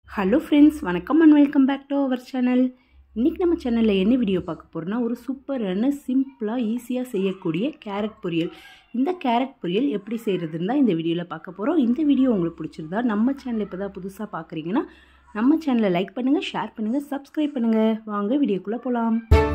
hello friends வணக்கம் and welcome back to our channel இன்றைக்கி நம்ம சேனலில் என்ன வீடியோ பார்க்க போகிறோம்னா ஒரு சூப்பரான சிம்பிளாக ஈஸியாக செய்யக்கூடிய கேரட் பொரியல் இந்த கேரட் பொரியல் எப்படி செய்கிறதுன்னு தான் இந்த வீடியோவில் பார்க்க போகிறோம் இந்த வீடியோ உங்களுக்கு பிடிச்சிருந்தா நம்ம சேனல் இப்போ தான் புதுசாக பார்க்குறீங்கன்னா நம்ம சேனலை லைக் பண்ணுங்கள் ஷேர் பண்ணுங்கள் சப்ஸ்கிரைப் பண்ணுங்கள் வாங்க வீடியோக்குள்ளே போகலாம்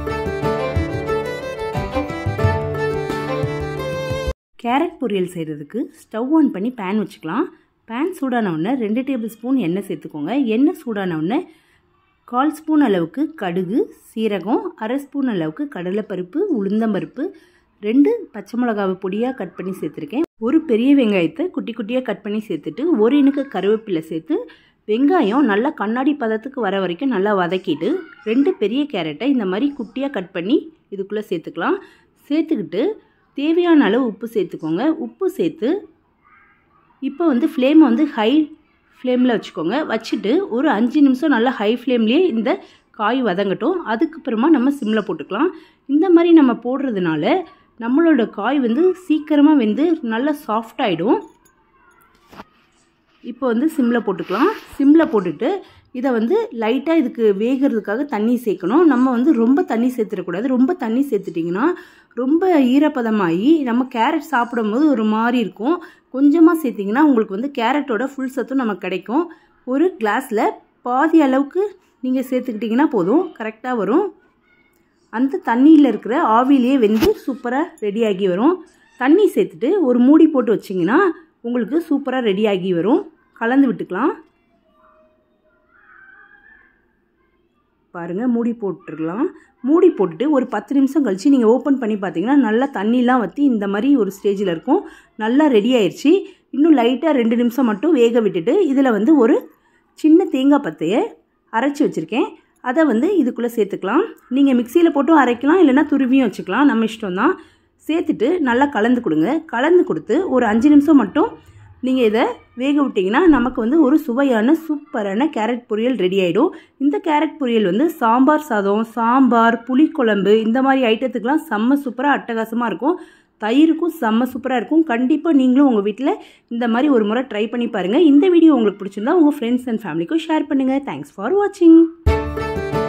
கேரட் பொரியல் செய்கிறதுக்கு ஸ்டவ் ஆன் பண்ணி பேன் வச்சுக்கலாம் பேன் சூடான உடனே ரெண்டு டேபிள் ஸ்பூன் எண்ணெய் சேர்த்துக்கோங்க எண்ணெய் சூடான உடனே கால் ஸ்பூன் அளவுக்கு கடுகு சீரகம் அரை ஸ்பூன் அளவுக்கு கடலைப்பருப்பு உளுந்தம்பருப்பு ரெண்டு பச்சை மிளகாவை பொடியாக கட் பண்ணி சேர்த்துருக்கேன் ஒரு பெரிய வெங்காயத்தை குட்டி குட்டியாக கட் பண்ணி சேர்த்துட்டு ஒரு இனுக்கு கருவேப்பிலை சேர்த்து வெங்காயம் நல்லா கண்ணாடி பதத்துக்கு வர வரைக்கும் நல்லா வதக்கிட்டு ரெண்டு பெரிய கேரட்டை இந்த மாதிரி குட்டியாக கட் பண்ணி இதுக்குள்ளே சேர்த்துக்கலாம் சேர்த்துக்கிட்டு தேவையான அளவு உப்பு சேர்த்துக்கோங்க உப்பு சேர்த்து இப்போ வந்து ஃப்ளேமை வந்து ஹை ஃப்ளேமில் வச்சுக்கோங்க வச்சுட்டு ஒரு அஞ்சு நிமிஷம் நல்லா ஹை ஃப்ளேம்லேயே இந்த காய் வதங்கட்டும் அதுக்கப்புறமா நம்ம சிம்மில் போட்டுக்கலாம் இந்த மாதிரி நம்ம போடுறதுனால நம்மளோட காய் வந்து சீக்கிரமாக வெந்து நல்லா சாஃப்டாகிடும் இப்போ வந்து சிம்மில் போட்டுக்கலாம் சிம்மில் போட்டுட்டு இதை வந்து லைட்டாக இதுக்கு வேகிறதுக்காக தண்ணி சேர்க்கணும் நம்ம வந்து ரொம்ப தண்ணி சேர்த்துடக்கூடாது ரொம்ப தண்ணி சேர்த்துட்டிங்கன்னா ரொம்ப ஈரப்பதமாகி நம்ம கேரட் சாப்பிடும்போது ஒரு மாதிரி இருக்கும் கொஞ்சமாக சேர்த்திங்கன்னா உங்களுக்கு வந்து கேரட்டோட ஃபுல் சத்தும் நமக்கு கிடைக்கும் ஒரு கிளாஸில் பாதி அளவுக்கு நீங்கள் சேர்த்துக்கிட்டிங்கன்னா போதும் கரெக்டாக வரும் அந்த தண்ணியில் இருக்கிற ஆவிலேயே வெந்து சூப்பராக ரெடியாகி வரும் தண்ணி சேர்த்துட்டு ஒரு மூடி போட்டு வச்சிங்கன்னா உங்களுக்கு சூப்பராக ரெடியாகி வரும் கலந்து விட்டுக்கலாம் பாருங்கள் மூடி போட்டுருக்கலாம் மூடி போட்டுட்டு ஒரு பத்து நிமிஷம் கழித்து நீங்கள் ஓப்பன் பண்ணி பார்த்தீங்கன்னா நல்லா தண்ணிலாம் வற்றி இந்த மாதிரி ஒரு ஸ்டேஜில் இருக்கும் நல்லா ரெடி ஆயிடுச்சு இன்னும் லைட்டாக ரெண்டு நிமிஷம் மட்டும் வேக விட்டுட்டு இதில் வந்து ஒரு சின்ன தேங்காய் பத்தையை அரைச்சி வச்சுருக்கேன் அதை வந்து இதுக்குள்ளே சேர்த்துக்கலாம் நீங்கள் மிக்சியில் போட்டும் அரைக்கலாம் இல்லைனா துருவியும் வச்சுக்கலாம் நம்ம இஷ்டம் தான் சேர்த்துட்டு நல்லா கலந்து கொடுங்க கலந்து கொடுத்து ஒரு அஞ்சு நிமிஷம் மட்டும் நீங்கள் இதை வேக விட்டிங்கன்னா நமக்கு வந்து ஒரு சுவையான சூப்பரான கேரட் பொரியல் ரெடி ஆகிடும் இந்த கேரட் பொரியல் வந்து சாம்பார் சாதம் சாம்பார் புளிக்குழம்பு இந்த மாதிரி ஐட்டத்துக்கெலாம் செம்ம சூப்பராக அட்டகாசமாக இருக்கும் தயிருக்கும் செம்ம சூப்பராக இருக்கும் கண்டிப்பாக நீங்களும் உங்கள் வீட்டில் இந்த மாதிரி ஒரு முறை ட்ரை பண்ணி பாருங்கள் இந்த வீடியோ உங்களுக்கு பிடிச்சிருந்தா உங்கள் ஃப்ரெண்ட்ஸ் அண்ட் ஃபேமிலிக்கும் ஷேர் பண்ணுங்கள் தேங்க்ஸ் ஃபார் வாட்சிங்